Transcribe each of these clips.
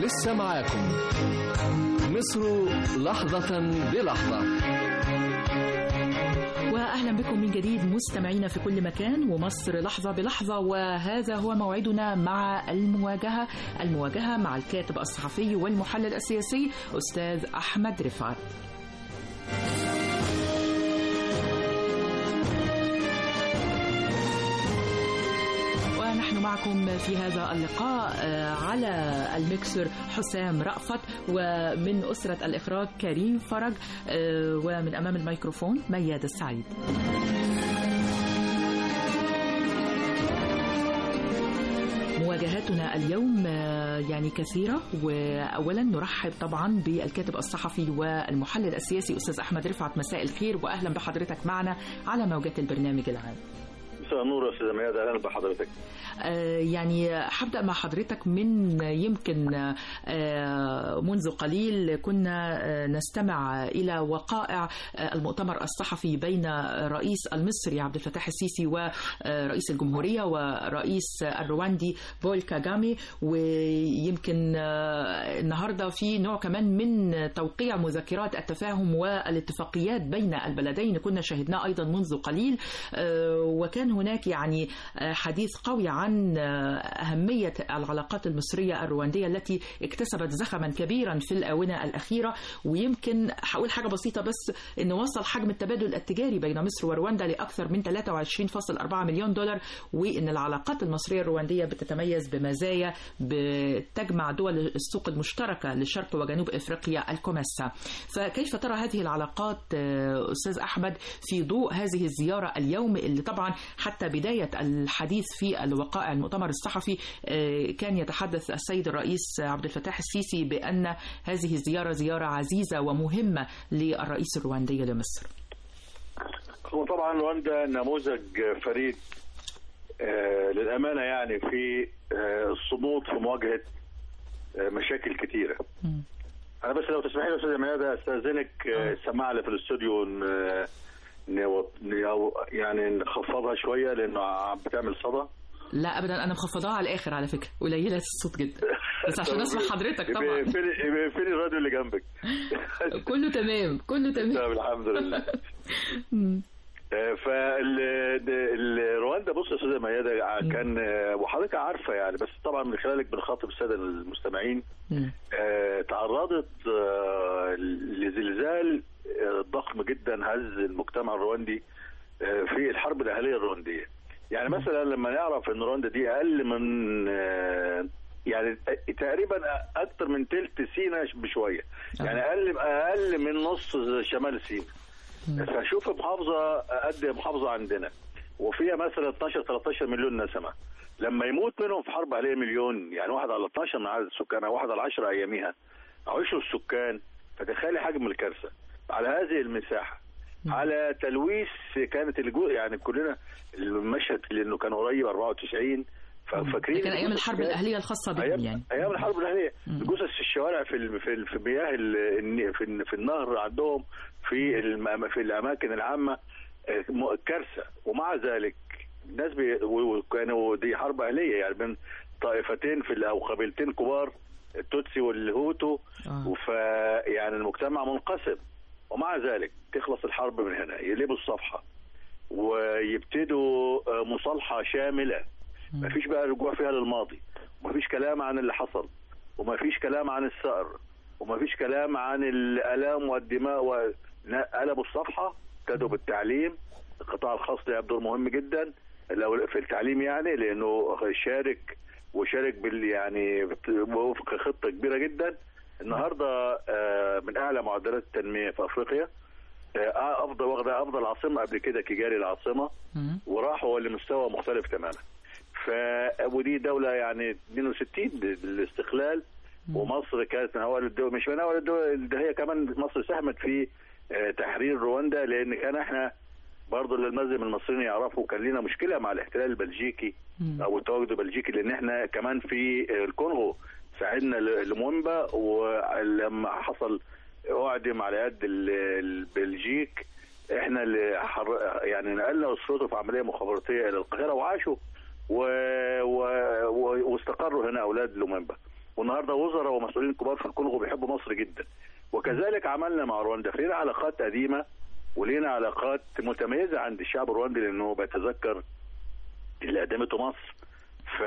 لسه معاكم مصر لحظة بلحظة واهلا بكم من جديد مستمعينا في كل مكان ومصر لحظه بلحظه وهذا هو موعدنا مع المواجهه المواجهه مع الكاتب الصحفي والمحلل السياسي استاذ احمد رفعت ونحن معكم في هذا اللقاء على الميكسر حسام رأفت ومن أسرة الإخراج كريم فرج ومن أمام الميكروفون مياد السعيد مواجهاتنا اليوم يعني كثيرة وأولا نرحب طبعا بالكاتب الصحفي والمحلل السياسي أستاذ أحمد رفعت مساء الخير وأهلا بحضرتك معنا على موجات البرنامج العام مساء النور يا استاذ مياد اهلا بحضرتك آه يعني هبدا مع حضرتك من يمكن آه منذ قليل كنا آه نستمع الى وقائع المؤتمر الصحفي بين الرئيس المصري عبد الفتاح السيسي ورئيس الجمهوريه ورئيس الرواندي بول كاجامي ويمكن النهارده في نوع كمان من توقيع مذكرات التفاهم والاتفاقيات بين البلدين كنا شاهدناه ايضا منذ قليل وكان هناك يعني حديث قوي عن أهمية العلاقات المصرية الرواندية التي اكتسبت زخما كبيرا في الآونة الأخيرة ويمكن هقول حاجة بسيطة بس أن وصل حجم التبادل التجاري بين مصر ورواندا لأكثر من 23.4 مليون دولار وأن العلاقات المصرية الرواندية بتتميز بمزايا بتجمع دول السوق المشتركة لشرق وجنوب إفريقيا الكوميسا فكيف ترى هذه العلاقات أستاذ أحمد في ضوء هذه الزيارة اليوم اللي طبعا حتى بداية الحديث في الوقائع المؤتمر الصحفي كان يتحدث السيد الرئيس عبد الفتاح السيسي بأن هذه الزيارة زيارة عزيزة ومهمة للرئيس الرواندي لمصر هو طبعا رواندا نموذج فريد للأمانة يعني في الصمود في مواجهة مشاكل كثيرة أنا بس لو تسمحي لي أستاذ ميادة أستأذنك السماعة اللي في الاستوديو يعني نخفضها شويه لانه عم بتعمل صدى لا ابدا انا مخفضاها على الاخر على فكره قليله الصوت جدا بس عشان اسمع حضرتك طبعا فين الراديو اللي جنبك كله تمام كله تمام طب الحمد لله فالرواندا بص يا استاذه ميادة كان وحضرتك عارفه يعني بس طبعا من خلالك بنخاطب الساده المستمعين تعرضت لزلزال ضخم جدا هز المجتمع الرواندي في الحرب الاهليه الروانديه يعني مثلا لما نعرف ان رواندا دي اقل من يعني تقريبا اكثر من ثلث سينا بشويه يعني اقل اقل من نص شمال سينا فشوف محافظه قد محافظه عندنا وفيها مثلا 12 13 مليون نسمه لما يموت منهم في حرب اهليه مليون يعني واحد على 12 من عدد السكان او واحد على 10 اياميها عشر السكان فتخيلي حجم الكارثه على هذه المساحه على تلويث كانت الجو يعني كلنا المشهد لانه كان قريب 94 فاكرين كان ايام الحرب الاهليه الخاصه بهم يعني ايام الحرب الاهليه جثث في الشوارع في في في مياه في, في النهر عندهم في في الاماكن العامه كارثه ومع ذلك الناس كانوا دي حرب اهليه يعني بين طائفتين في او قبيلتين كبار التوتسي والهوتو آه. فيعني المجتمع منقسم ومع ذلك تخلص الحرب من هنا يقلبوا الصفحه ويبتدوا مصالحه شامله ما فيش بقى رجوع فيها للماضي وما فيش كلام عن اللي حصل وما فيش كلام عن الثأر وما فيش كلام عن الالام والدماء وقلبوا الصفحه ابتدوا بالتعليم القطاع الخاص لعب دور مهم جدا في التعليم يعني لانه شارك وشارك بال يعني وفق خطه كبيره جدا النهارده من اعلى معدلات التنميه في افريقيا افضل واخده افضل عاصمه قبل كده كيجاري العاصمه وراحوا لمستوى مختلف تماما ف ودي دوله يعني 62 بالاستقلال ومصر كانت من اوائل الدول مش من اوائل الدول ده هي كمان مصر ساهمت في تحرير رواندا لان كان احنا برضه للملزم المصريين يعرفوا كان لنا مشكله مع الاحتلال البلجيكي او التواجد البلجيكي لان احنا كمان في الكونغو ساعدنا لمومبا ولما حصل اعدم على يد البلجيك احنا اللي حر... يعني نقلنا اسرته في عمليه مخابراتيه الى القاهره وعاشوا و... و... واستقروا هنا اولاد لومبا والنهارده وزراء ومسؤولين كبار في الكونغو بيحبوا مصر جدا وكذلك عملنا مع رواندا فلينا علاقات قديمه ولينا علاقات متميزه عند الشعب الرواندي لانه بيتذكر اللي قدمته مصر ف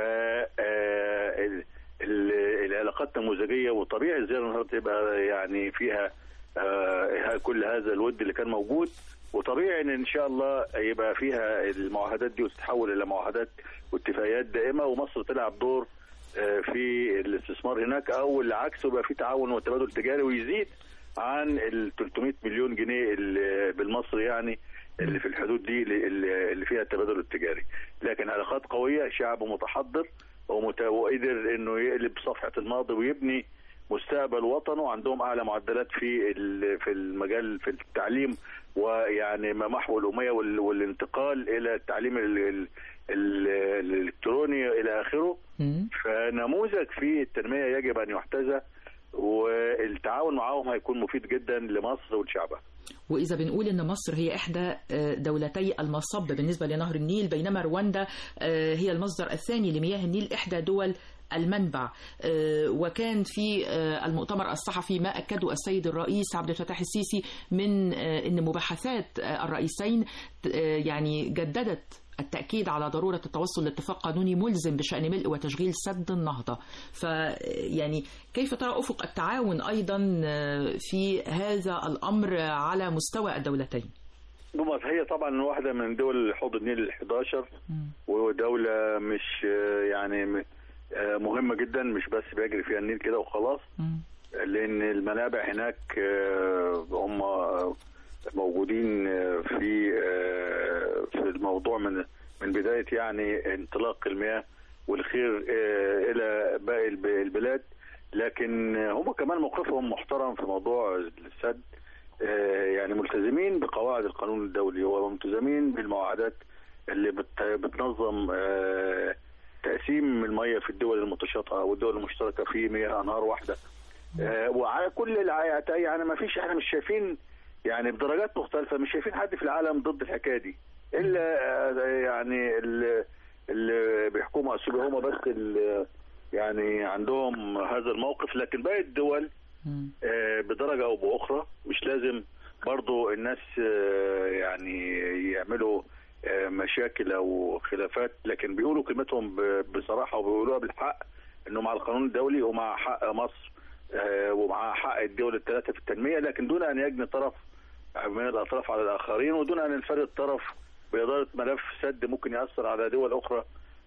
آه، ال- ال- العلاقات نموذجيه وطبيعي الزياره النهارده تبقى يعني فيها آه، كل هذا الود اللي كان موجود وطبيعي ان ان شاء الله يبقى فيها المعاهدات دي وتتحول الى معاهدات واتفاقيات دائمه ومصر تلعب دور آه، في الاستثمار هناك او العكس يبقى في تعاون وتبادل تجاري ويزيد عن ال 300 مليون جنيه اللي بالمصري يعني اللي في الحدود دي اللي اللي فيها التبادل التجاري لكن علاقات قويه شعب متحضر ومت- وقدر انه يقلب صفحه الماضي ويبني مستقبل وطنه وعندهم اعلى معدلات في ال- في المجال في التعليم ويعني محو الاميه وال- والانتقال الى التعليم ال- ال- ال- الالكتروني الى اخره مم. فنموذج في التنميه يجب ان يحتذى والتعاون معهم هيكون مفيد جدا لمصر ولشعبها وإذا بنقول إن مصر هي إحدى آه، دولتي المصب بالنسبة لنهر النيل بينما رواندا آه، هي المصدر الثاني لمياه النيل إحدى دول المنبع آه، وكان في آه، المؤتمر الصحفي ما أكده السيد الرئيس عبد الفتاح السيسي من آه، أن مباحثات آه، الرئيسين آه، يعني جددت التأكيد على ضرورة التوصل لاتفاق قانوني ملزم بشأن ملء وتشغيل سد النهضة فيعني كيف ترى أفق التعاون أيضا آه، في هذا الأمر على مستوى الدولتين مصر هي طبعا واحده من دول حوض النيل ال 11 ودوله مش آه، يعني م- آه، مهمه جدا مش بس بيجري فيها النيل كده وخلاص لان المنابع هناك آه، هم آه، موجودين آه، في آه، في الموضوع من من بدايه يعني انطلاق المياه والخير آه، الى باقي الب- البلاد لكن هم كمان موقفهم محترم في موضوع السد آه، يعني ملتزمين بقواعد القانون الدولي وملتزمين بالمواعدات اللي بت- بتنظم آه، تقسيم المياه في الدول المتشاطئه والدول المشتركه في مياه انهار واحده آه، وعلى كل العيات يعني ما فيش احنا مش شايفين يعني بدرجات مختلفه مش شايفين حد في العالم ضد الحكايه دي الا آه، يعني اللي, اللي بيحكموا اثيوبيا هم بس اللي يعني عندهم هذا الموقف لكن باقي الدول آه، بدرجه او باخرى مش لازم برضو الناس آه، يعني يعملوا آه، مشاكل او خلافات لكن بيقولوا كلمتهم ب- بصراحه وبيقولوها بالحق انه مع القانون الدولي ومع حق مصر آه، ومع حق الدول الثلاثه في التنميه لكن دون ان يجني طرف من الاطراف على الاخرين ودون ان ينفرد طرف باداره ملف سد ممكن ياثر على دول اخرى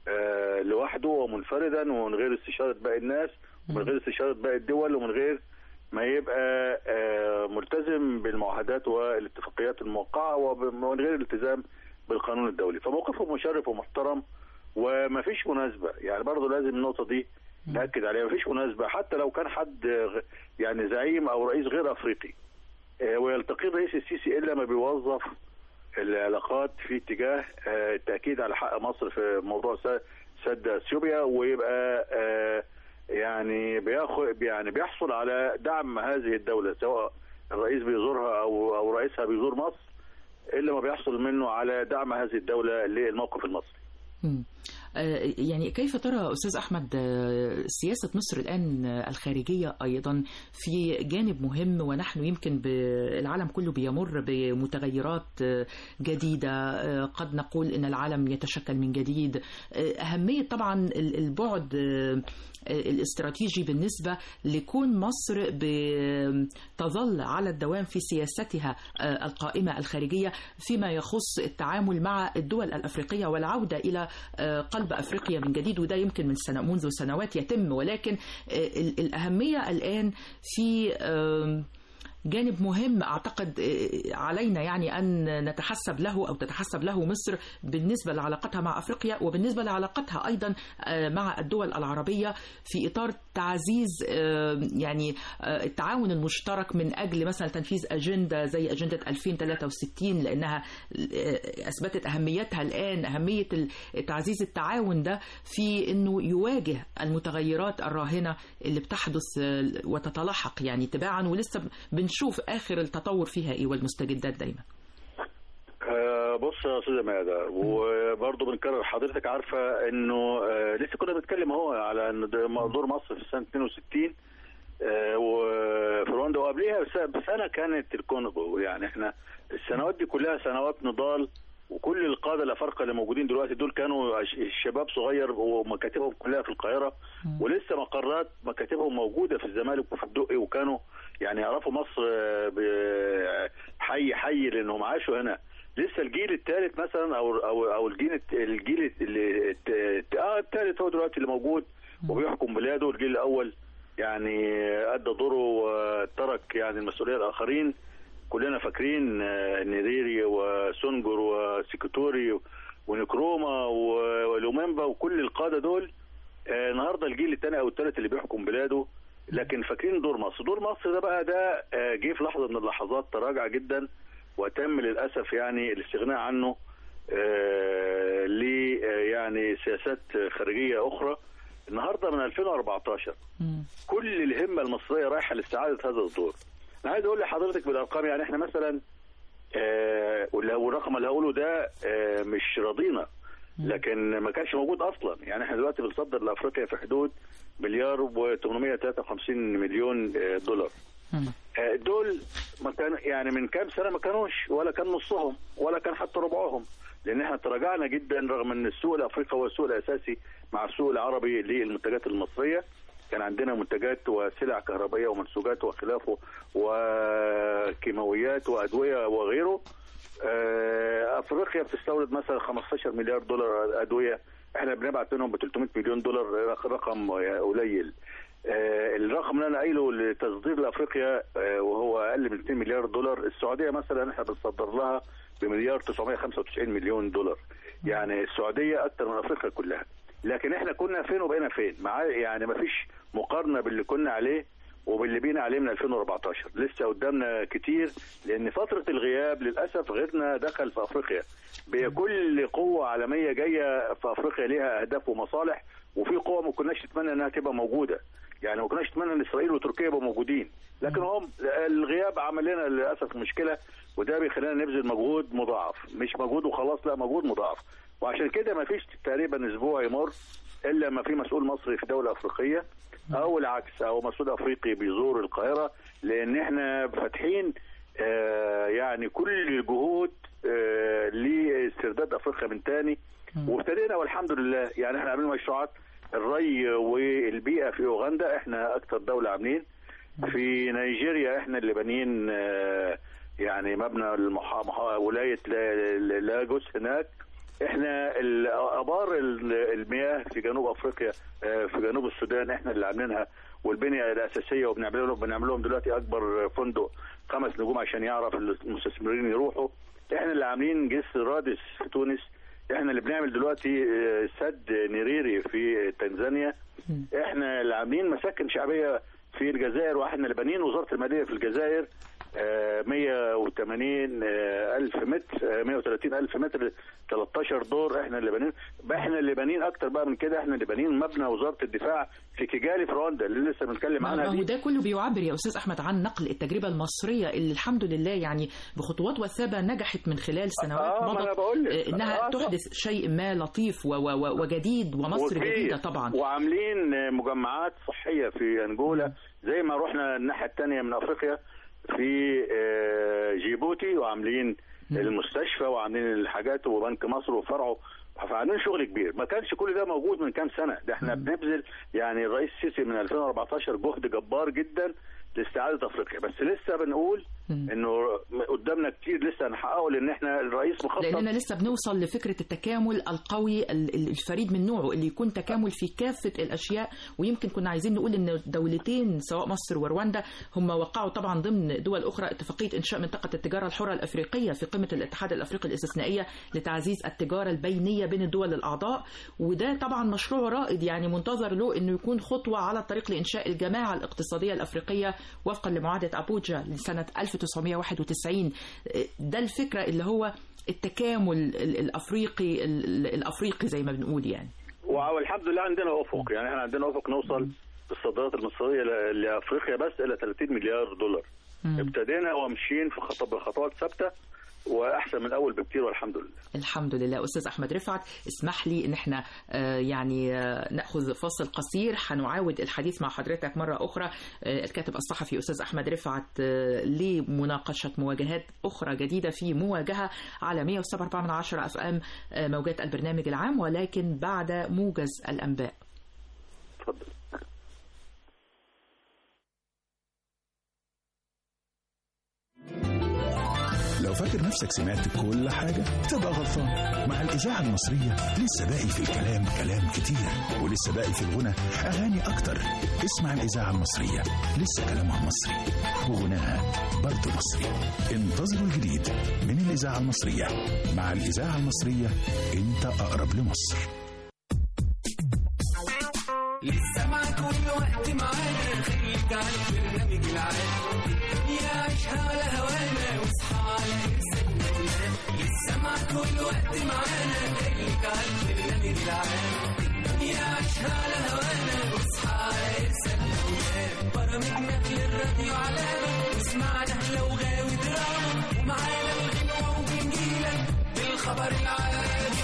آه، لوحده ومنفردا ومن غير استشاره باقي الناس ومن غير استشاره باقي الدول ومن غير ما يبقى آه، ملتزم بالمعاهدات والاتفاقيات الموقعه ومن غير الالتزام بالقانون الدولي فموقفه مشرف ومحترم وما فيش مناسبه يعني برضه لازم النقطه دي ناكد عليها ما فيش مناسبه حتى لو كان حد غ- يعني زعيم او رئيس غير افريقي آه، ويلتقي الرئيس السيسي الا ما بيوظف العلاقات في اتجاه آه، التاكيد على حق مصر في موضوع س- سد اثيوبيا ويبقى آه، يعني بياخد يعني بيحصل على دعم هذه الدوله سواء الرئيس بيزورها او او رئيسها بيزور مصر الا ما بيحصل منه على دعم هذه الدوله للموقف المصري. مم. آه، يعني كيف ترى أستاذ أحمد آه، سياسة مصر الآن آه، الخارجية أيضا في جانب مهم ونحن يمكن ب- العالم كله بيمر بمتغيرات آه، جديدة آه، قد نقول أن العالم يتشكل من جديد آه، أهمية طبعا ال- البعد آه، الاستراتيجي بالنسبة لكون مصر تظل على الدوام في سياستها آه، القائمة الخارجية فيما يخص التعامل مع الدول الأفريقية والعودة إلى آه، قلب أفريقيا من جديد وده يمكن من سنة منذ سنوات يتم ولكن آه، ال- الأهمية الآن في آم، جانب مهم اعتقد آه، علينا يعني ان نتحسب له او تتحسب له مصر بالنسبه لعلاقتها مع افريقيا وبالنسبه لعلاقتها ايضا آه، مع الدول العربيه في اطار تعزيز آه، يعني آه، التعاون المشترك من اجل مثلا تنفيذ اجنده زي اجنده 2063 لانها آه، اثبتت اهميتها الان اهميه ال- تعزيز التعاون ده في انه يواجه المتغيرات الراهنه اللي بتحدث آه، وتتلاحق يعني تباعا ولسه بنشوف اخر التطور فيها ايه والمستجدات دايما آه، بص يا استاذه ماده وبرضه بنكرر حضرتك عارفه انه آه، لسه كنا بنتكلم اهو على ان ده دور مصر في سنه 62 آه، وفي رواندا وقبليها بس- بسنه كانت الكونغو يعني احنا السنوات دي كلها سنوات نضال وكل القاده الافارقه اللي موجودين دلوقتي دول كانوا ش- شباب صغير ومكاتبهم كلها في القاهره ولسه مقرات مكاتبهم موجوده في الزمالك وفي الدقي وكانوا يعني يعرفوا مصر آه، ب- حي حي لانهم عاشوا هنا لسه الجيل الثالث مثلا او او او الجيل الت- الجيل اللي الت- الت- اه الثالث هو دلوقتي اللي موجود وبيحكم بلاده الجيل الاول يعني ادى دوره وترك يعني المسؤوليه الاخرين كلنا فاكرين آه، نيريري وسونجر وسيكوتوري ونكروما و- ولوميمبا وكل القاده دول آه، النهارده الجيل الثاني او الثالث اللي بيحكم بلاده لكن فاكرين دور مصر دور مصر ده بقى ده آه، جه في لحظه من اللحظات تراجع جدا وتم للاسف يعني الاستغناء عنه آه، ل آه، يعني سياسات خارجيه اخرى النهارده من 2014 مم. كل الهمه المصريه رايحه لاستعاده هذا الدور. انا عايز اقول لحضرتك بالارقام يعني احنا مثلا آه والرقم اللي هقوله ده آه مش راضينا لكن ما كانش موجود اصلا يعني احنا دلوقتي بنصدر لافريقيا في حدود مليار و853 مليون آه دولار. مم. آه، دول ما كان يعني من كام سنه ما كانوش ولا كان نصهم ولا كان حتى ربعهم لان احنا تراجعنا جدا رغم ان السوق الافريقي هو السوق الاساسي مع السوق العربي للمنتجات المصريه كان عندنا منتجات وسلع كهربائيه ومنسوجات وخلافه وكيماويات وادويه وغيره آه، افريقيا بتستورد مثلا 15 مليار دولار ادويه احنا بنبعت منهم ب 300 مليون دولار رقم قليل آه، الرقم اللي انا قايله لتصدير لافريقيا آه، وهو اقل من 2 مليار دولار السعوديه مثلا احنا بنصدر لها بمليار 995 مليون دولار يعني السعوديه اكتر من افريقيا كلها لكن احنا كنا فين وبقينا فين مع يعني ما فيش مقارنه باللي كنا عليه وباللي بينا عليه من 2014 لسه قدامنا كتير لان فتره الغياب للاسف غيرنا دخل في افريقيا بكل قوه عالميه جايه في افريقيا ليها اهداف ومصالح وفي قوه ما كناش نتمنى انها تبقى موجوده يعني ما كناش نتمنى ان اسرائيل وتركيا يبقوا موجودين لكن هم الغياب عمل لنا للاسف مشكله وده بيخلينا نبذل مجهود مضاعف مش مجهود وخلاص لا مجهود مضاعف وعشان كده ما فيش تقريبا اسبوع يمر الا ما في مسؤول مصري في دوله افريقيه او العكس او مسؤول افريقي بيزور القاهره لان احنا فاتحين آه يعني كل الجهود آه لاسترداد افريقيا من تاني وابتدينا والحمد لله يعني احنا عاملين مشروعات الري والبيئه في اوغندا احنا اكثر دوله عاملين في نيجيريا احنا اللي بانيين آه يعني مبنى المحا... محا... ولايه لا- لا- لاجوس هناك احنا ال- ابار ال- المياه في جنوب افريقيا آه، في جنوب السودان احنا اللي عاملينها والبنيه الاساسيه وبنعمل لهم بنعمل لهم دلوقتي اكبر فندق خمس نجوم عشان يعرف المستثمرين يروحوا احنا اللي عاملين جسر رادس في تونس احنا اللي بنعمل دلوقتي آه، سد نيريري في تنزانيا احنا اللي عاملين مساكن شعبيه في الجزائر واحنا اللي بانيين وزاره الماليه في الجزائر آه، 180 آه، الف متر آه، 130 الف متر 13 دور احنا اللي بانيين بقى احنا اللي بانيين اكتر بقى من كده احنا اللي بانيين مبنى وزاره الدفاع في كيجالي في رواندا اللي لسه بنتكلم ما عنها هو دي ده كله بيعبر يا استاذ احمد عن نقل التجربه المصريه اللي الحمد لله يعني بخطوات وثابه نجحت من خلال سنوات آه، ما مضت أنا بقول لك. آه، انها آه، صح. تحدث شيء ما لطيف و- و- و- وجديد ومصر وكتير. جديده طبعا وعاملين مجمعات صحيه في انجولا زي ما رحنا الناحيه الثانيه من افريقيا في آه، جيبوتي وعاملين المستشفى وعاملين الحاجات وبنك مصر وفرعه فعاملين شغل كبير ما كانش كل ده موجود من كام سنه ده احنا بنبذل يعني الرئيس السيسي من 2014 جهد جبار جدا لاستعاده افريقيا بس لسه بنقول انه قدامنا كتير لسه هنحققه لان احنا الرئيس مخطط لاننا لسه بنوصل لفكره التكامل القوي ال- ال- الفريد من نوعه اللي يكون تكامل في كافه الاشياء ويمكن كنا عايزين نقول ان دولتين سواء مصر ورواندا هم وقعوا طبعا ضمن دول اخرى اتفاقيه انشاء منطقه التجاره الحره الافريقيه في قمه الاتحاد الافريقي الاستثنائيه لتعزيز التجاره البينيه بين الدول الاعضاء وده طبعا مشروع رائد يعني منتظر له انه يكون خطوه على الطريق لانشاء الجماعه الاقتصاديه الافريقيه وفقا لمعاهده ابوجا لسنه 1991 ده الفكره اللي هو التكامل ال- الافريقي ال- الافريقي زي ما بنقول يعني والحمد لله عندنا افق يعني احنا عندنا افق نوصل بالصادرات المصريه ل- لافريقيا بس الى 30 مليار دولار ابتدينا ومشيين في خطوات بخطوات ثابته واحسن من الاول بكتير والحمد لله الحمد لله استاذ احمد رفعت اسمح لي ان احنا آه، يعني آه، ناخذ فاصل قصير هنعاود الحديث مع حضرتك مره اخرى آه، الكاتب الصحفي استاذ احمد رفعت آه، لمناقشه مواجهات اخرى جديده في مواجهه على 107.4 من عشرة اف ام آه، موجات البرنامج العام ولكن بعد موجز الانباء اتفضل لو فاكر نفسك سمعت كل حاجة تبقى غلطان مع الإذاعة المصرية لسه باقي في الكلام كلام كتير ولسه باقي في الغنى أغاني أكتر اسمع الإذاعة المصرية لسه كلامها مصري وغناها برضه مصري انتظروا الجديد من الإذاعة المصرية مع الإذاعة المصرية أنت أقرب لمصر لسه مع كل وقت معانا خليك على البرنامج العام الدنيا عيشها على هوانا واصحى على ارسالنا ونام لسه مع كل وقت معانا خليك على البرنامج العام الدنيا عيشها على هوانا واصحى على ارسالنا ونام برامجنا في الراديو علامة واسمعنا لو غاوي دراما ومعانا الغنوة وبنجيلك بالخبر العادي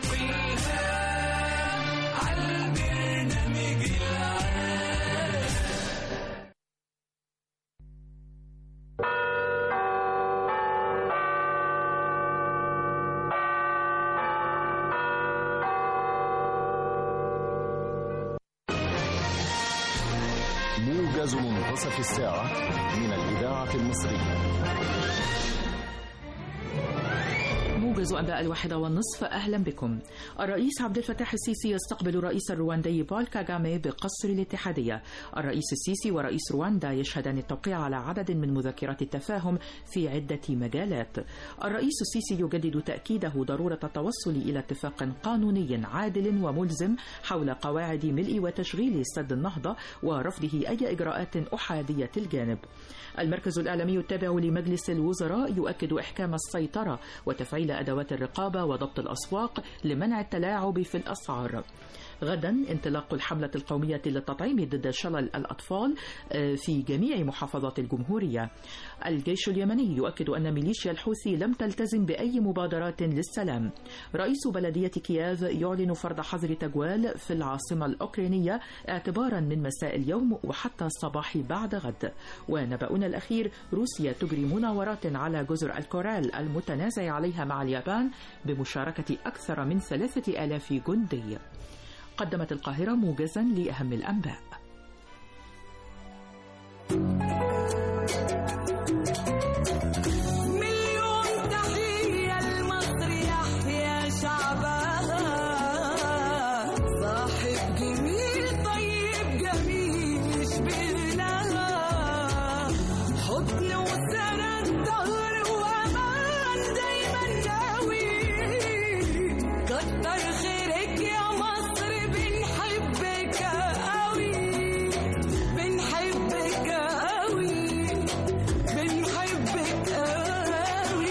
والهام على البرنامج العام موجز منتصف الساعة من الإذاعة المصرية موجز أنباء الواحدة والنصف أهلا بكم الرئيس عبد الفتاح السيسي يستقبل الرئيس الرواندي بول كاغامي بقصر الاتحادية الرئيس السيسي ورئيس رواندا يشهدان التوقيع على عدد من مذكرات التفاهم في عدة مجالات الرئيس السيسي يجدد تأكيده ضرورة التوصل إلى اتفاق قانوني عادل وملزم حول قواعد ملء وتشغيل سد النهضة ورفضه أي إجراءات أحادية الجانب المركز الإعلامي التابع لمجلس الوزراء يؤكد إحكام السيطرة وتفعيل أدوات الرقابة وضبط الأسواق لمنع التلاعب في الأسعار غدا انطلاق الحملة القومية للتطعيم ضد شلل الأطفال آه، في جميع محافظات الجمهورية الجيش اليمني يؤكد أن ميليشيا الحوثي لم تلتزم بأي مبادرات للسلام رئيس بلدية كييف يعلن فرض حظر تجوال في العاصمة الأوكرانية اعتبارا من مساء اليوم وحتى الصباح بعد غد ونبأنا الأخير روسيا تجري مناورات على جزر الكورال المتنازع عليها مع اليابان بمشاركة أكثر من ثلاثة آلاف جندي قدمت القاهرة موجزا لأهم الأنباء مليون تحية لمصر يحيى شعبها صاحب جميل طيب جميل يشبه لها حضن وسند ظهر وأمان دايما ناوي كتر خيرك يا مصر بنحبك قوي بنحبك قوي بنحبك قوي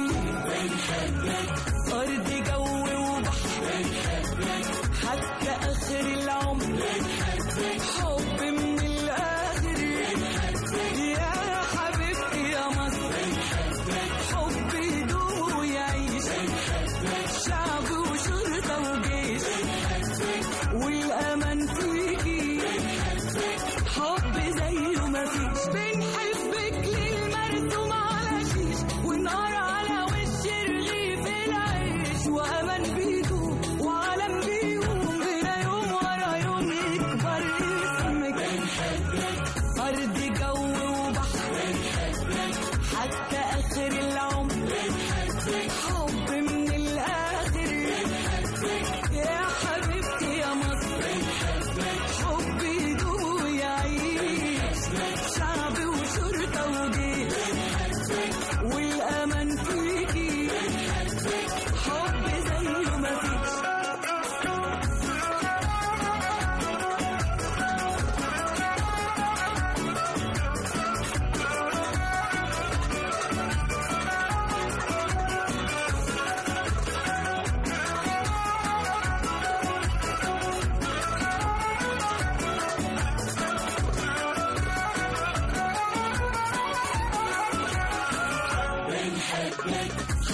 أرض جو وبحر حتى آخر العمر حب من الآخر يا حبيبتي يا مصر حب يدوم ويعيش شعب وشرطة وجيش والأمان فيكي حب زيه مفيش بنحبك للمرسوم على شيش ونار على وش رغيف العيش وامان بيكو وعالم بيهم هنا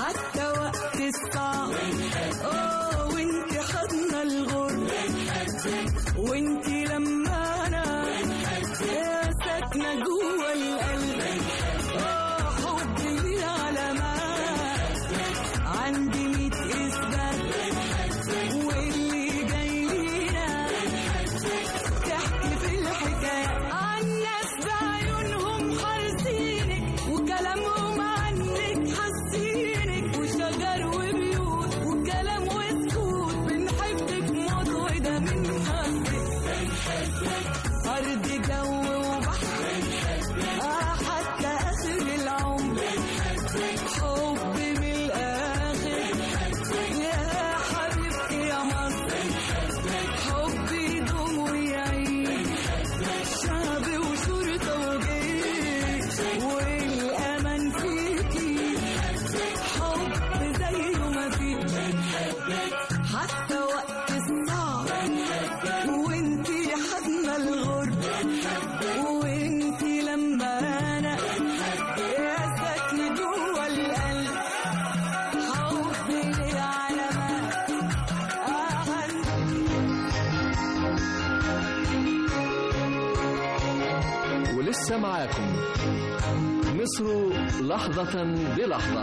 حتى وقت الصعب اه وانت حضن الغرب وانت لما انا يا ساكنه جوه القلب اه حبي ليه علامات عندي ميت اثبات واللي جاي لينا تحكي في الحكاية عن ناس بعيونهم حارسينك وكلامهم عنك حاسينك وشجر وبيوت وكلام وسكوت بنحبك موت وده من حقك أرض جو وبحر آه حتى آخر العمر حب من الآخر يا حبيبتي يا مصر حبي يدوم ويعيش شعب وشرطة وجيش والأمان فيكي حب زيه ما فيش حتى وقت الصعب وانتي حضن الغرب وانتي لما انا يا ساكنة جوه القلب حبي ليه علامات أهم ولسه معاكم مصر لحظة بلحظة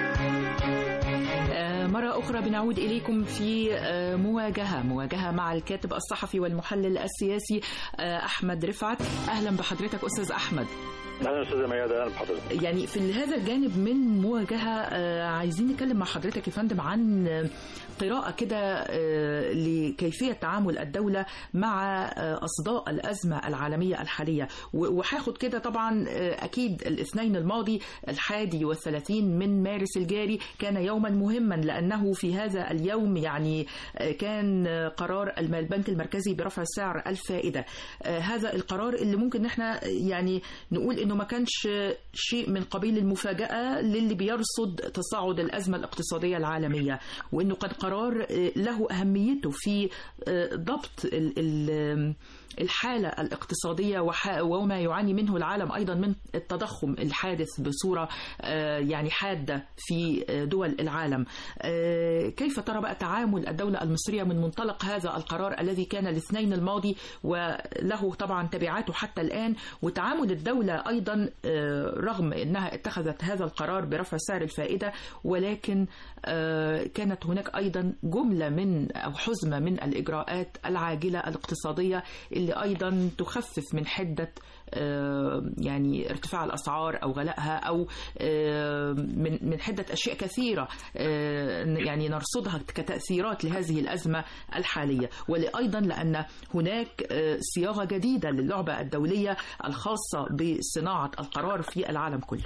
آه، مرة أخرى بنعود إليكم في آه، مواجهة مواجهة مع الكاتب الصحفي والمحلل السياسي آه، أحمد رفعت أهلا بحضرتك أستاذ أحمد اهلا استاذه ميادة اهلا بحضرتك يعني في هذا الجانب من مواجهة آه، عايزين نتكلم مع حضرتك يا فندم عن آه، قراءة كده آه، لكيفية تعامل الدولة مع آه، أصداء الأزمة العالمية الحالية و- وهاخد كده طبعا آه، أكيد الاثنين الماضي الحادي والثلاثين من مارس الجاري كان يوما مهما لأنه في هذا اليوم يعني آه، كان آه، قرار الم- البنك المركزي برفع سعر الفائدة آه، هذا القرار اللي ممكن احنا يعني نقول انه ما كانش شيء من قبيل المفاجأة للي بيرصد تصاعد الأزمة الاقتصادية العالمية وانه كان قرار آه، له أهميته في آه، ضبط ال- ال- الحالة الاقتصادية وح- وما يعاني منه العالم أيضا من التضخم الحادث بصورة آه، يعني حادة في آه، دول العالم آه، كيف ترى بقى تعامل الدولة المصرية من منطلق هذا القرار الذي كان الاثنين الماضي وله طبعا تبعاته حتى الآن وتعامل الدولة أيضا آه، رغم أنها اتخذت هذا القرار برفع سعر الفائدة ولكن آه، كانت هناك أيضا جملة من أو حزمة من الإجراءات العاجلة الاقتصادية اللي أيضا تخفف من حدة آه، يعني ارتفاع الأسعار أو غلائها أو آه، من من حدة أشياء كثيرة آه، يعني نرصدها كتأثيرات لهذه الأزمة الحالية وأيضا لأن هناك آه، صياغة جديدة للعبة الدولية الخاصة بصناعة القرار في العالم كله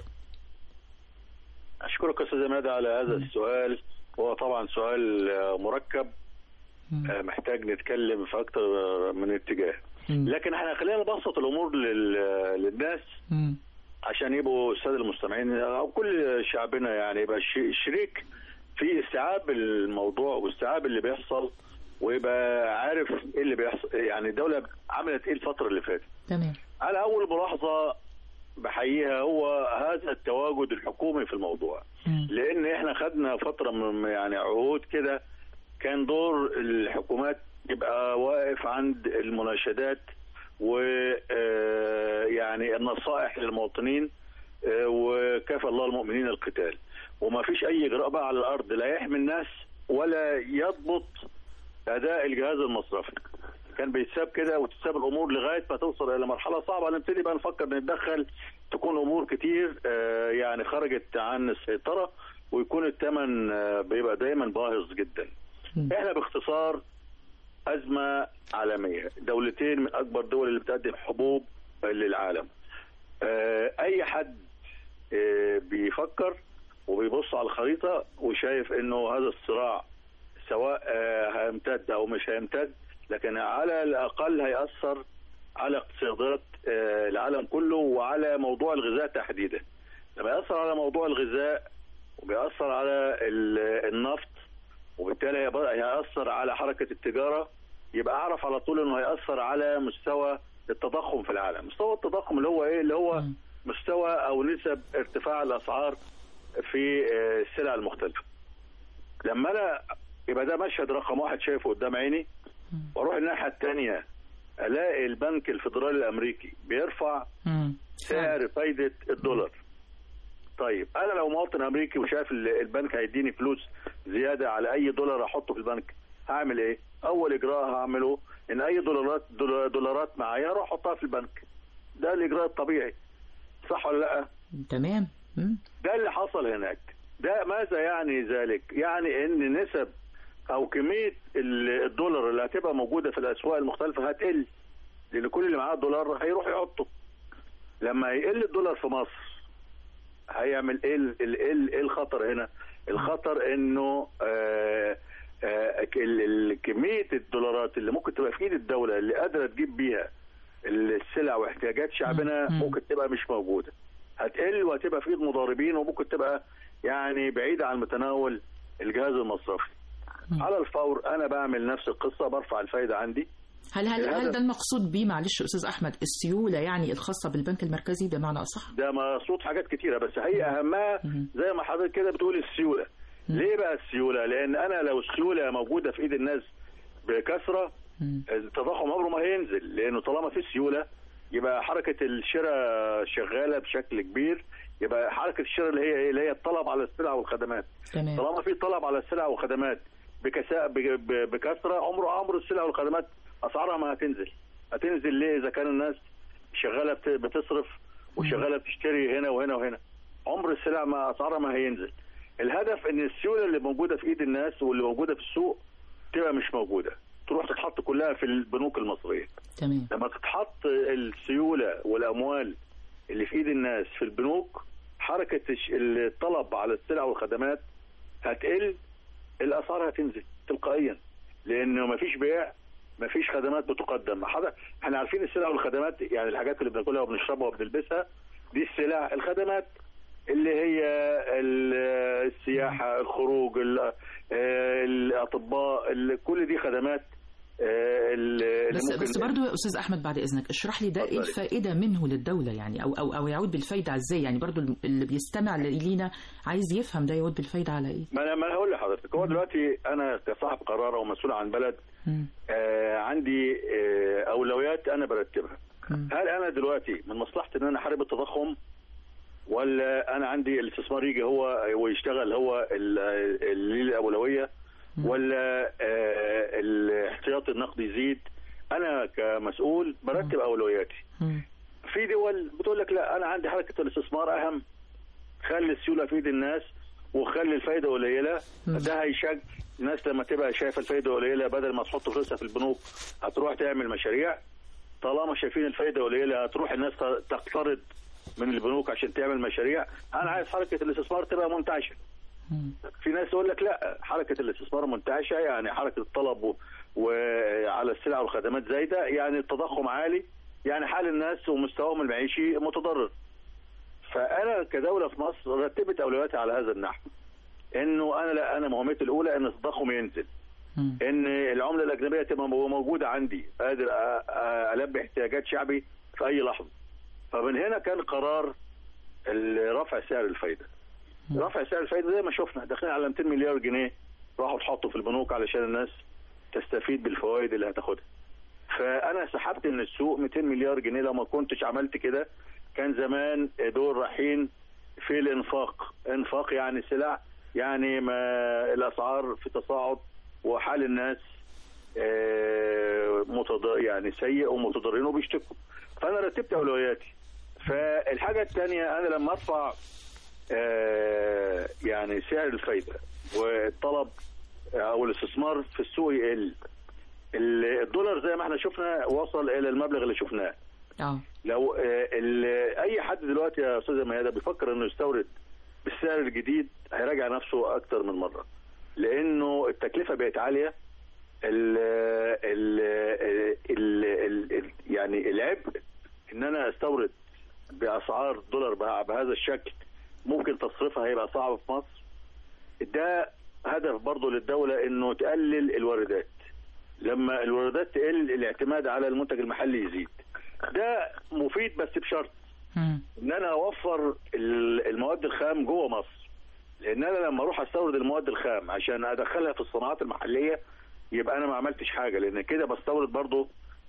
اشكرك استاذه ميادة على هذا السؤال هو طبعا سؤال آه، مركب آه، محتاج نتكلم في اكتر من اتجاه لكن احنا خلينا نبسط الامور لل- للناس عشان يبقوا الساده المستمعين او كل شعبنا يعني يبقى ش- شريك في استيعاب الموضوع واستيعاب اللي بيحصل ويبقى عارف ايه اللي بيحصل يعني الدوله عملت ايه الفتره اللي فاتت تمام على اول ملاحظه بحييها هو هذا التواجد الحكومي في الموضوع لان احنا خدنا فتره من يعني عهود كده كان دور الحكومات يبقى واقف عند المناشدات و آه، يعني النصائح للمواطنين آه، وكفى الله المؤمنين القتال وما فيش اي اجراء بقى على الارض لا يحمي الناس ولا يضبط اداء الجهاز المصرفي كان بيتساب كده وتتساب الامور لغايه ما توصل الى مرحله صعبه نبتدي بقى نفكر نتدخل تكون امور كتير آه، يعني خرجت عن السيطره ويكون الثمن آه، بيبقى دايما باهظ جدا. احنا باختصار ازمه عالميه، دولتين من اكبر الدول اللي بتقدم حبوب للعالم. آه، اي حد آه، بيفكر وبيبص على الخريطه وشايف انه هذا الصراع سواء آه، هيمتد او مش هيمتد لكن على الاقل هياثر على اقتصادات آه، العالم كله وعلى موضوع الغذاء تحديدا لما ياثر على موضوع الغذاء وبيأثر على ال- النفط وبالتالي هيبقى- هيأثر على حركة التجارة يبقى أعرف على طول إنه هيأثر على مستوى التضخم في العالم مستوى التضخم اللي هو إيه اللي هو مستوى أو نسب ارتفاع الأسعار في آه، السلع المختلفه لما انا يبقى ده مشهد رقم واحد شايفه قدام عيني واروح الناحيه الثانيه الاقي البنك الفيدرالي الامريكي بيرفع مم. سعر فايده الدولار طيب انا لو مواطن امريكي وشايف ال- البنك هيديني فلوس زياده على اي دولار احطه في البنك هعمل ايه اول اجراء هعمله ان اي دولارات دول- دولارات معايا اروح احطها في البنك ده الاجراء الطبيعي صح ولا لا تمام مم. ده اللي حصل هناك ده ماذا يعني ذلك يعني ان نسب او كميه ال- الدولار اللي هتبقى موجوده في الاسواق المختلفه هتقل لان كل اللي معاه دولار هيروح يحطه لما يقل الدولار في مصر هيعمل ايه ال- ال- ايه ال- إيه الخطر هنا الخطر انه آه آه ال- ال- كميه الدولارات اللي ممكن تبقى في ايد الدوله اللي قادره تجيب بيها السلع واحتياجات شعبنا مم. ممكن تبقى مش موجوده هتقل وهتبقى في ايد مضاربين وممكن تبقى يعني بعيده عن متناول الجهاز المصرفي على الفور انا بعمل نفس القصه برفع الفايده عندي هل هل هل الهدف- ده المقصود بيه معلش استاذ احمد السيوله يعني الخاصه بالبنك المركزي بمعنى اصح؟ ده مقصود حاجات كتيره بس هي اهمها زي ما حضرتك كده بتقول السيوله ليه بقى السيوله لان انا لو السيوله موجوده في ايد الناس بكثره مم. التضخم عمره ما هينزل لانه طالما في سيوله يبقى حركه الشراء شغاله بشكل كبير يبقى حركه الشراء اللي هي ايه اللي هي الطلب على السلع والخدمات تمام طالما في طلب على السلع والخدمات بكساء ب- ب- بكثره عمره عمر السلع والخدمات اسعارها ما هتنزل هتنزل ليه اذا كان الناس شغاله بت- بتصرف وشغاله بتشتري هنا وهنا وهنا عمر السلع ما اسعارها ما هينزل الهدف ان السيوله اللي موجوده في ايد الناس واللي موجوده في السوق تبقى مش موجوده تروح تتحط كلها في البنوك المصريه تمام لما تتحط السيوله والاموال اللي في ايد الناس في البنوك حركه الش- الطلب على السلع والخدمات هتقل الاسعار هتنزل تلقائيا لانه مفيش بيع مفيش خدمات بتقدم حدا احنا عارفين السلع والخدمات يعني الحاجات اللي بناكلها وبنشربها وبنلبسها دي السلع الخدمات اللي هي ال- السياحه الخروج ال- آه، الاطباء ال- كل دي خدمات آه، ال- اللي بس ممكن بس برضه يا استاذ احمد بعد اذنك اشرح لي ده ايه اتفضلي. الفائده منه للدوله يعني او او او يعود بالفايده ازاي يعني برضه اللي بيستمع لينا عايز يفهم ده يعود بالفايده على ايه ما انا ما أنا هقول لحضرتك هو دلوقتي انا كصاحب قرار او مسؤول عن بلد مم. آه عندي آه اولويات انا برتبها مم. هل انا دلوقتي من مصلحتي ان انا احارب التضخم ولا انا عندي الاستثمار يجي هو ويشتغل هو ال- اللي ليه الاولويه ولا آه الاحتياطي النقدي يزيد انا كمسؤول برتب اولوياتي مم. في دول بتقول لك لا انا عندي حركه الاستثمار اهم خلي السيوله في ايد الناس وخلي الفايده قليله ده هيشجع الناس لما تبقى شايفه الفايده قليله بدل ما تحط فلوسها في البنوك هتروح تعمل مشاريع طالما شايفين الفايده قليله هتروح الناس ت- تقترض من البنوك عشان تعمل مشاريع انا عايز حركه الاستثمار تبقى منتعشه مم. في ناس يقول لك لا حركه الاستثمار منتعشه يعني حركه الطلب و- وعلى السلع والخدمات زايده يعني التضخم عالي يعني حال الناس ومستواهم المعيشي متضرر فانا كدوله في مصر رتبت اولوياتي على هذا النحو انه انا لا انا مهمتي الاولى ان التضخم ينزل مم. ان العمله الاجنبيه تبقى موجوده عندي قادر أ- أ- البي احتياجات شعبي في اي لحظه فمن هنا كان قرار ال- رفع سعر الفايده رفع سعر الفايده زي ما شفنا داخلين على 200 مليار جنيه راحوا اتحطوا في البنوك علشان الناس تستفيد بالفوائد اللي هتاخدها فانا سحبت من السوق 200 مليار جنيه لو ما كنتش عملت كده كان زمان دول رايحين في الانفاق انفاق يعني سلع يعني ما الاسعار في تصاعد وحال الناس آه، متض... يعني سيء ومتضررين وبيشتكوا فانا رتبت اولوياتي فالحاجه الثانيه انا لما ارفع آه، يعني سعر الفايده والطلب او الاستثمار في السوق يقل ال- الدولار زي ما احنا شفنا وصل الى المبلغ اللي شفناه اه لو آه، ال- اي حد دلوقتي يا استاذه ميادة بيفكر انه يستورد بالسعر الجديد هيراجع نفسه اكتر من مره لانه التكلفه بقت عاليه ال ال ال ال ال يعني العبء ان انا استورد باسعار دولار بها- بهذا الشكل ممكن تصريفها هيبقى صعب في مصر ده هدف برضه للدوله انه تقلل الواردات لما الواردات تقل الاعتماد على المنتج المحلي يزيد ده مفيد بس بشرط مم. ان انا اوفر ال- المواد الخام جوه مصر لان انا لما اروح استورد المواد الخام عشان ادخلها في الصناعات المحليه يبقى انا ما عملتش حاجه لان كده بستورد برضو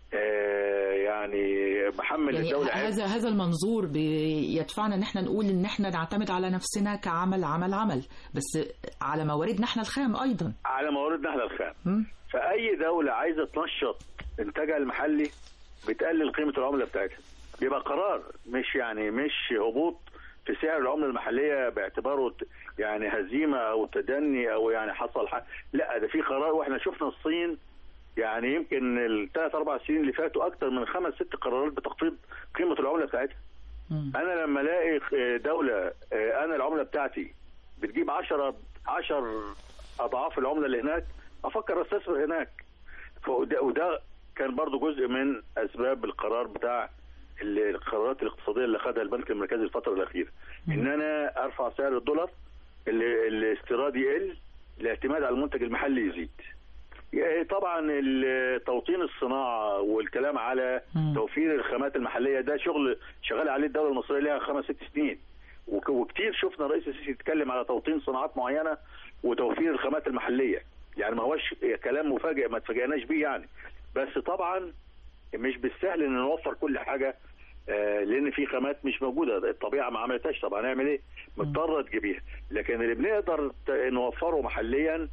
آه يعني بحمل يعني الدوله عبء. هذا هذا المنظور بيدفعنا ان احنا نقول ان احنا نعتمد على نفسنا كعمل عمل عمل بس على مواردنا احنا الخام ايضا على مواردنا احنا الخام مم. فاي دوله عايزه تنشط انتاجها المحلي بتقلل قيمه العمله بتاعتها بيبقى قرار مش يعني مش هبوط في سعر العمله المحليه باعتباره ت- يعني هزيمه او تدني او يعني حصل حاجه لا ده في قرار واحنا شفنا الصين يعني يمكن الثلاث اربع سنين اللي فاتوا اكثر من خمس ست قرارات بتخفيض قيمه العمله بتاعتها مم. انا لما الاقي دوله آه، انا العمله بتاعتي بتجيب 10 10 اضعاف العمله اللي هناك افكر استثمر هناك فده وده كان برضو جزء من اسباب القرار بتاع ال- القرارات الاقتصاديه اللي خدها البنك المركزي الفتره الاخيره ان انا ارفع سعر الدولار ال- الاستيراد يقل الاعتماد على المنتج المحلي يزيد يعني طبعا ال- توطين الصناعه والكلام على مم. توفير الخامات المحليه ده شغل شغال عليه الدوله المصريه لها خمس ست سنين وك- وكتير شفنا رئيس السيسي يتكلم على توطين صناعات معينه وتوفير الخامات المحليه يعني ما هوش كلام مفاجئ ما اتفاجئناش بيه يعني بس طبعا مش بالسهل ان نوفر كل حاجه آه، لان في خامات مش موجوده الطبيعه ما عملتهاش طب هنعمل ايه؟ مضطره تجيبيها لكن اللي بنقدر ت- نوفره محليا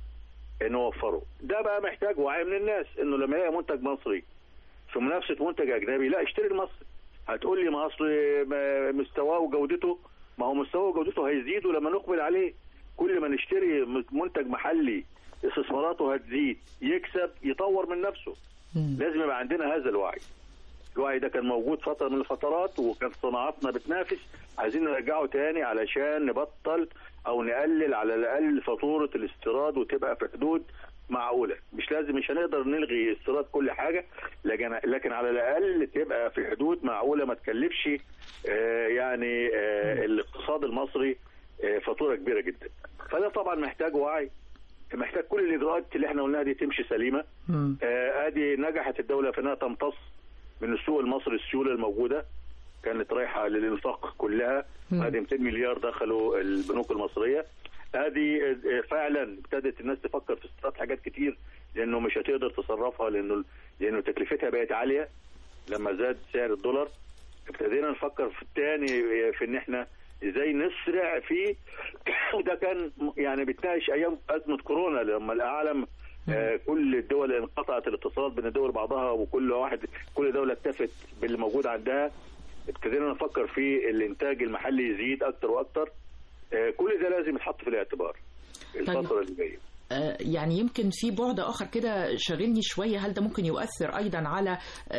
نوفره ده بقى محتاج وعي من الناس انه لما يلاقي منتج مصري في منافسه منتج اجنبي لا اشتري المصري هتقول لي ما اصل ما- مستواه وجودته ما هو مستواه وجودته هيزيدوا لما نقبل عليه كل ما نشتري منتج محلي استثماراته هتزيد يكسب يطور من نفسه مم. لازم يبقى عندنا هذا الوعي الوعي ده كان موجود فتره من الفترات وكانت صناعاتنا بتنافس عايزين نرجعه تاني علشان نبطل او نقلل على الاقل فاتوره الاستيراد وتبقى في حدود معقوله مش لازم مش هنقدر نلغي استيراد كل حاجه لكن لكن على الاقل تبقى في حدود معقوله ما تكلفش آه، يعني آه، الاقتصاد المصري آه، فاتوره كبيره جدا فده طبعا محتاج وعي محتاج كل الاجراءات اللي احنا قلناها دي تمشي سليمه مم. آه، ادي نجحت الدوله في انها تمتص من السوق المصري السيوله الموجوده كانت رايحه للانفاق كلها مم. ادي 200 مليار دخلوا البنوك المصريه ادي آه، فعلا ابتدت الناس تفكر في استيراد حاجات كتير لانه مش هتقدر تصرفها لانه لانه تكلفتها بقت عاليه لما زاد سعر الدولار ابتدينا نفكر في الثاني في ان احنا ازاي نسرع فيه وده كان يعني بتناقش ايام ازمه كورونا لما العالم آه، كل الدول انقطعت الاتصالات بين الدول بعضها وكل واحد كل دوله اكتفت باللي موجود عندها ابتدينا نفكر في الانتاج المحلي يزيد اكتر واكتر آه، كل ده لازم يتحط في الاعتبار الفتره اللي جايه آه، يعني يمكن في بعد اخر كده شاغلني شويه هل ده ممكن يؤثر ايضا على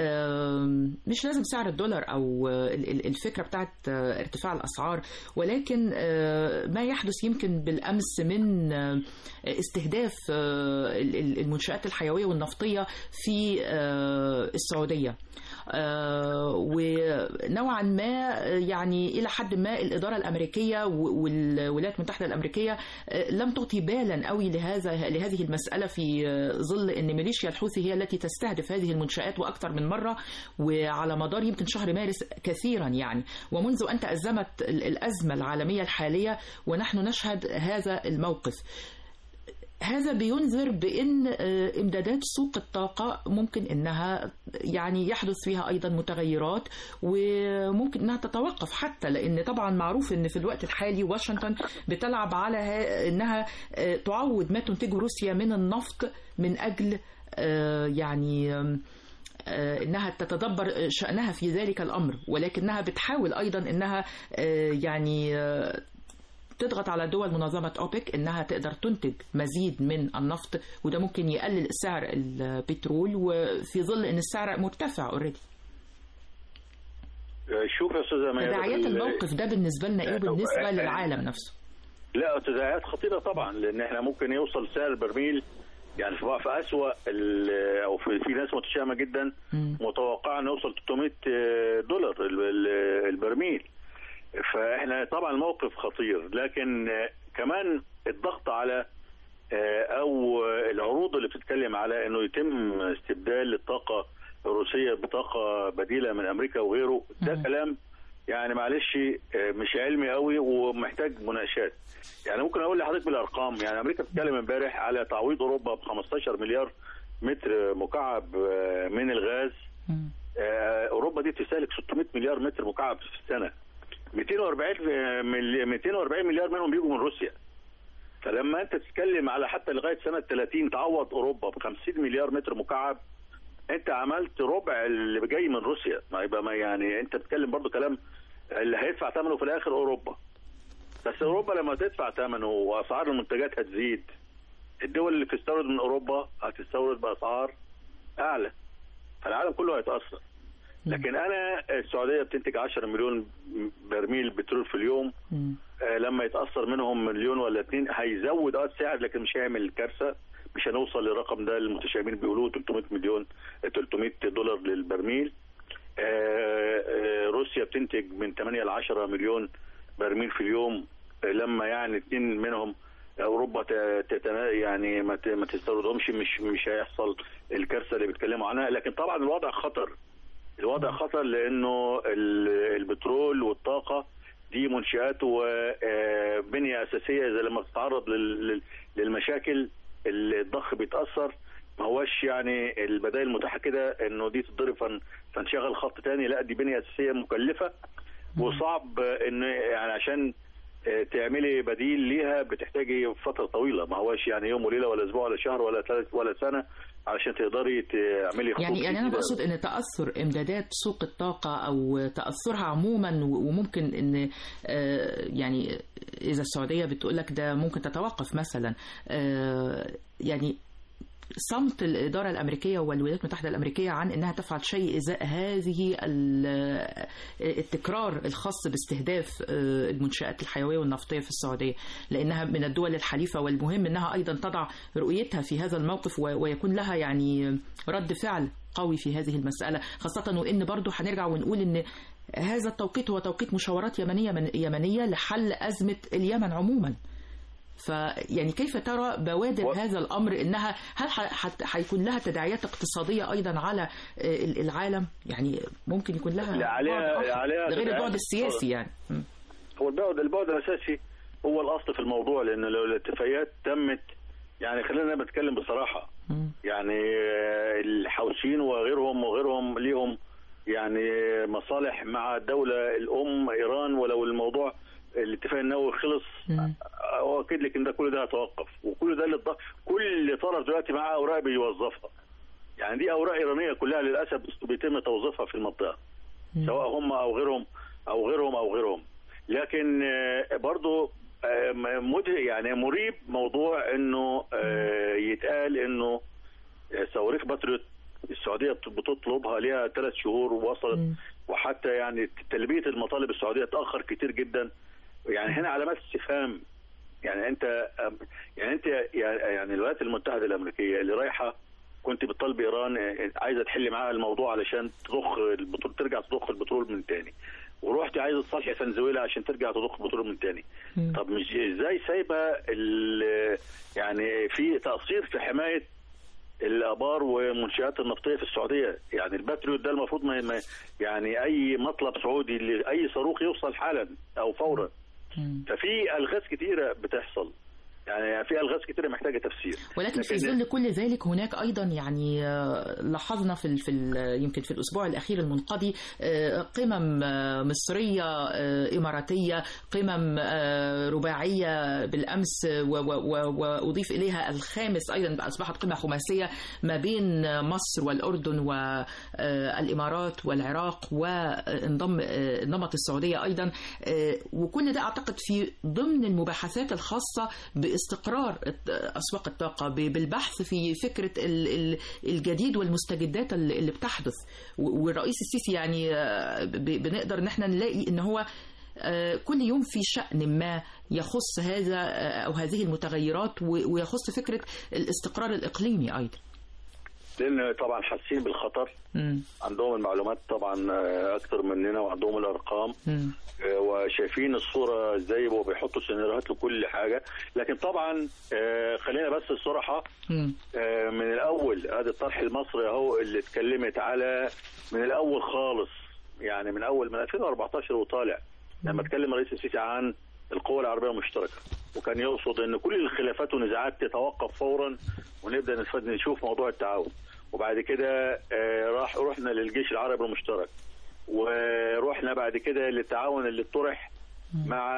آم، مش لازم سعر الدولار او آه، ال- ال- الفكره بتاعت آه، ارتفاع الاسعار ولكن آه، ما يحدث يمكن بالامس من آه، استهداف آه، ال- ال- المنشات الحيويه والنفطيه في آه، السعوديه آه، ونوعا ما آه، يعني الى حد ما الاداره الامريكيه و- والولايات المتحده الامريكيه آه، لم تعطي بالا قوي لهذا لهذه المساله في آه، ظل ان ميليشيا الحوثي هي التي تستهدف هذه المنشات واكثر من مره وعلى مدار يمكن شهر مارس كثيرا يعني ومنذ ان تازمت ال- الازمه العالميه الحاليه ونحن نشهد هذا الموقف هذا بينذر بان آه، امدادات سوق الطاقه ممكن انها يعني يحدث فيها ايضا متغيرات وممكن انها تتوقف حتى لان طبعا معروف ان في الوقت الحالي واشنطن بتلعب على ها- انها آه، تعوض ما تنتجه روسيا من النفط من اجل آه، يعني آم، آه، انها تتدبر شانها في ذلك الامر ولكنها بتحاول ايضا انها آه، يعني آه، تضغط على دول منظمة أوبك إنها تقدر تنتج مزيد من النفط وده ممكن يقلل سعر البترول وفي ظل إن السعر مرتفع اوريدي آه، شوف يا استاذه ميادة تداعيات ال- الموقف ده بالنسبة لنا إيه آه، وبالنسبة آه، للعالم نفسه لا تداعيات خطيره طبعا لان احنا ممكن يوصل سعر البرميل يعني في في اسوء ال- او في, في ناس متشائمه جدا مم. متوقعه انه يوصل 300 دولار ال- ال- البرميل فاحنا طبعا الموقف خطير لكن آه، كمان الضغط على آه، او العروض اللي بتتكلم على انه يتم استبدال الطاقه الروسيه بطاقه بديله من امريكا وغيره ده مم. كلام يعني معلش آه، مش علمي قوي ومحتاج مناقشات يعني ممكن اقول لحضرتك بالارقام يعني امريكا بتتكلم امبارح على تعويض اوروبا ب 15 مليار متر مكعب آه، من الغاز آه، اوروبا دي بتستهلك 600 مليار متر مكعب في السنه 240 ملي- 240 مليار منهم بيجوا من روسيا فلما انت تتكلم على حتى لغايه سنه 30 تعوض اوروبا ب 50 مليار متر مكعب انت عملت ربع اللي جاي من روسيا ما يبقى ما يعني انت بتتكلم برضو كلام اللي هيدفع ثمنه في الاخر اوروبا بس اوروبا لما تدفع ثمنه واسعار المنتجات هتزيد الدول اللي بتستورد من اوروبا هتستورد باسعار اعلى فالعالم كله هيتاثر لكن انا السعوديه بتنتج 10 مليون برميل بترول في اليوم مم. آه، لما يتاثر منهم مليون ولا اتنين هيزود اه السعر لكن مش هيعمل كارثه مش هنوصل للرقم ده المتشائمين بيقولوه 300 مليون 300 دولار للبرميل آه، آه، روسيا بتنتج من 8 ل 10 مليون برميل في اليوم آه، لما يعني اتنين منهم اوروبا ت- تتنا يعني ما ت- ما تستوردهمش مش مش هيحصل الكارثه اللي بيتكلموا عنها لكن طبعا الوضع خطر الوضع خطر لانه ال- البترول والطاقه دي منشآت وبنية أساسية إذا لما بتتعرض لل- لل- للمشاكل الضخ بيتأثر ما هوش يعني البدائل المتاحة كده إنه دي تتضرب فن- فنشغل خط تاني لا دي بنية أساسية مكلفة وصعب إن يعني عشان آه، تعملي بديل ليها بتحتاجي فترة طويلة ما هوش يعني يوم وليلة ولا أسبوع ولا شهر ولا ثلاث ولا سنة علشان تقدري تعملي خطوط يعني يعني انا جديدة. بقصد ان تاثر امدادات سوق الطاقه او تاثرها عموما و- وممكن ان آه، يعني اذا السعوديه بتقول لك ده ممكن تتوقف مثلا آه، يعني صمت الإدارة الأمريكية والولايات المتحدة الأمريكية عن أنها تفعل شيء إزاء هذه ال- التكرار الخاص باستهداف آه، المنشآت الحيوية والنفطية في السعودية لأنها من الدول الحليفة والمهم أنها أيضا تضع رؤيتها في هذا الموقف و- ويكون لها يعني رد فعل قوي في هذه المسألة خاصة وإن برضو هنرجع ونقول أن هذا التوقيت هو توقيت مشاورات يمنية من يمنية لحل أزمة اليمن عموما فيعني كيف ترى بوادر و- هذا الامر انها هل ح- حت- حيكون لها تداعيات اقتصاديه ايضا على آه، ال- العالم يعني ممكن يكون لها لا، عليها- بعد آخر، عليها ده غير تداعيات البعد السياسي يعني م. هو البعد البعد الاساسي هو الاصل في الموضوع لان لو الاتفاقيات تمت يعني خلينا نتكلم بصراحه مم. يعني آه، الحوثيين وغيرهم وغيرهم ليهم يعني مصالح مع الدوله الام ايران ولو الموضوع الاتفاق النووي خلص مم. اؤكد لك ان ده كل ده هيتوقف وكل ده اللي الض- كل طرف دلوقتي معاه اوراق بيوظفها يعني دي اوراق ايرانيه كلها للاسف بيتم توظيفها في المنطقه سواء هم او غيرهم او غيرهم او غيرهم لكن آه، برضو آه، م- مد يعني مريب موضوع انه آه، يتقال انه آه، صواريخ باتريوت السعوديه بت- بتطلبها ليها ثلاث شهور ووصلت مم. وحتى يعني تلبيه المطالب السعوديه تاخر كتير جدا يعني هنا علامات استفهام يعني انت يعني انت يعني الولايات المتحده الامريكيه اللي رايحه كنت بتطالب ايران عايزه تحل معاها الموضوع علشان تضخ البترول ترجع تضخ البترول من تاني ورحت عايزه تصالحي فنزويلا عشان ترجع تضخ البترول من تاني مم. طب مش ازاي سايبه ال- يعني في تقصير في حمايه الابار والمنشات النفطيه في السعوديه يعني الباتريوت ده المفروض ما ما- يعني اي مطلب سعودي لاي صاروخ يوصل حالا او فورا مم. ففي الغاز كتيره بتحصل يعني في الغاز كتيره محتاجه تفسير ولكن في لكن- ظل كل ذلك هناك ايضا يعني آه، لاحظنا في ال- في ال- يمكن في الاسبوع الاخير المنقضي آه، قمم آه، مصريه آه، اماراتيه قمم آه، رباعيه بالامس و- و- و- واضيف اليها الخامس ايضا اصبحت قمه خماسيه ما بين مصر والاردن والامارات والعراق وانضم آه، انضمت السعوديه ايضا آه، وكل ده اعتقد في ضمن المباحثات الخاصه باستقرار الت- اسواق الطاقه ب- بالبحث في فكره ال- ال- الجديد والمستجدات اللي اللي بتحدث و- والرئيس السيسي يعني آه، ب- بنقدر ان احنا نلاقي ان هو آه، كل يوم في شأن ما يخص هذا آه، أو هذه المتغيرات و- ويخص فكرة الاستقرار الإقليمي أيضا لان طبعا حاسين بالخطر مم. عندهم المعلومات طبعا آه، اكتر مننا وعندهم الارقام مم. آه، وشايفين الصوره ازاي وبيحطوا سيناريوهات لكل حاجه لكن طبعا آه، خلينا بس الصراحه مم. آه، من الاول هذا الطرح المصري اهو اللي اتكلمت على من الاول خالص يعني من اول من 2014 وطالع لما اتكلم الرئيس السيسي عن القوى العربيه المشتركه وكان يقصد ان كل الخلافات والنزاعات تتوقف فورا ونبدا نف- نشوف موضوع التعاون وبعد كده آه، راح رحنا للجيش العربي المشترك ورحنا بعد كده للتعاون اللي اتطرح مع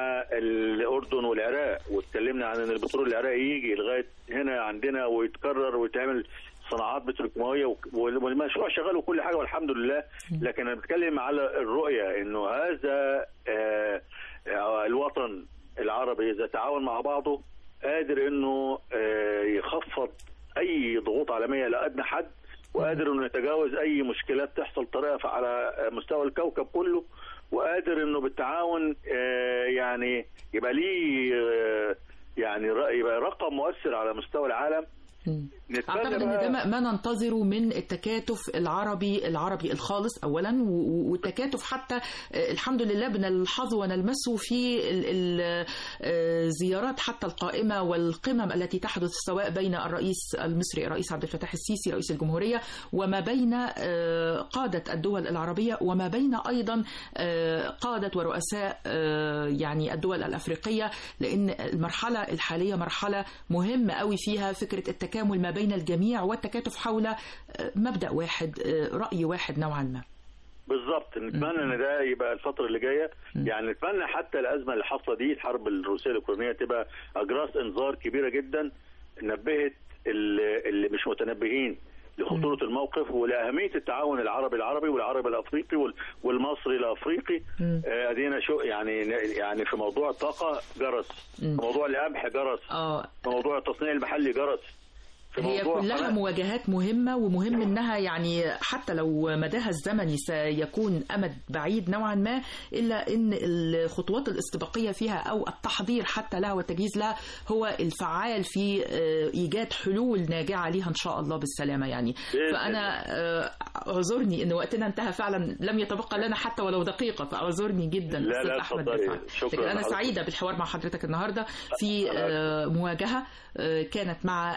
الاردن والعراق واتكلمنا عن ان البترول العراقي يجي لغايه هنا عندنا ويتكرر ويتعمل صناعات بتروكيماويه وك- والمشروع شغال وكل حاجه والحمد لله لكن انا بتكلم على الرؤيه انه هذا آه، آه، الوطن العربي اذا تعاون مع بعضه قادر انه آه، يخفض اي ضغوط عالميه لادنى حد وقادر انه يتجاوز اي مشكلات تحصل طريقه على مستوى الكوكب كله وقادر انه بالتعاون آه، يعني يبقى ليه آه، يعني ر- يبقى رقم مؤثر على مستوى العالم مم. نتمنى اعتقد ان بقى- ده ما ما ننتظره من التكاتف العربي العربي الخالص اولا و- و- والتكاتف حتى آه، الحمد لله بنلحظه ونلمسه في ال- ال- آه، الزيارات حتى القائمه والقمم التي تحدث سواء بين الرئيس المصري الرئيس عبد الفتاح السيسي رئيس الجمهوريه وما بين آه، قاده الدول العربيه وما بين ايضا آه، قاده ورؤساء آه، يعني الدول الافريقيه لان المرحله الحاليه مرحله مهمه قوي فيها فكره التكامل ما بين الجميع والتكاتف حول آه، مبدا واحد آه، راي واحد نوعا ما بالظبط نتمنى ان ده يبقى الفتره اللي جايه يعني نتمنى حتى الازمه اللي حاصله دي الحرب الروسيه الاوكرانيه تبقى اجراس انذار كبيره جدا نبهت اللي اللي مش متنبهين لخطوره الموقف ولاهميه التعاون العربي العربي والعربي الافريقي وال- والمصري الافريقي آه، ادينا شو يعني يعني في موضوع الطاقه جرس في موضوع القمح جرس اه في موضوع التصنيع المحلي جرس في هي موضوع كلها قناة- مواجهات مهمة ومهم انها يعني حتى لو مداها الزمني سيكون امد بعيد نوعا ما الا ان الخطوات الاستباقية فيها او التحضير حتى لها والتجهيز لها هو الفعال في آه، ايجاد حلول ناجعة ليها ان شاء الله بالسلامة يعني بإذن فانا آه، اعذرني ان وقتنا انتهى فعلا لم يتبقى لنا حتى ولو دقيقة فاعذرني جدا لا، أستاذ لا، احمد اتفضلي. رفعت. شكراً لكن انا لحضرتك. سعيدة بالحوار مع حضرتك النهاردة في آه، مواجهة آه، كانت مع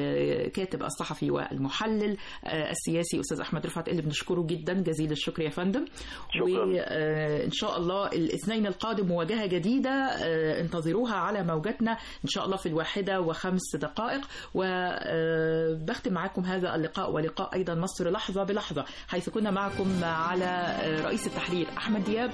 الكاتب الصحفي والمحلل آه، السياسي أستاذ أحمد رفعت اللي بنشكره جدا جزيل الشكر يا فندم شكراً. وإن شاء الله الاثنين القادم مواجهة جديدة آه، انتظروها على موجتنا إن شاء الله في الواحدة وخمس دقائق وبختم معكم هذا اللقاء ولقاء أيضا مصر لحظة بلحظة حيث كنا معكم على آه، رئيس التحرير أحمد دياب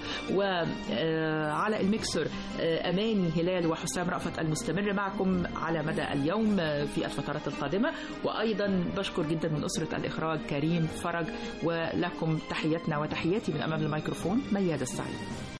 وعلى الميكسر آه، أماني هلال وحسام رأفت المستمر معكم على مدى اليوم آه، في الفترات القادمة وأيضا بشكر جدا من أسرة الإخراج كريم فرج ولكم تحياتنا وتحياتي من أمام الميكروفون ميادة السعيد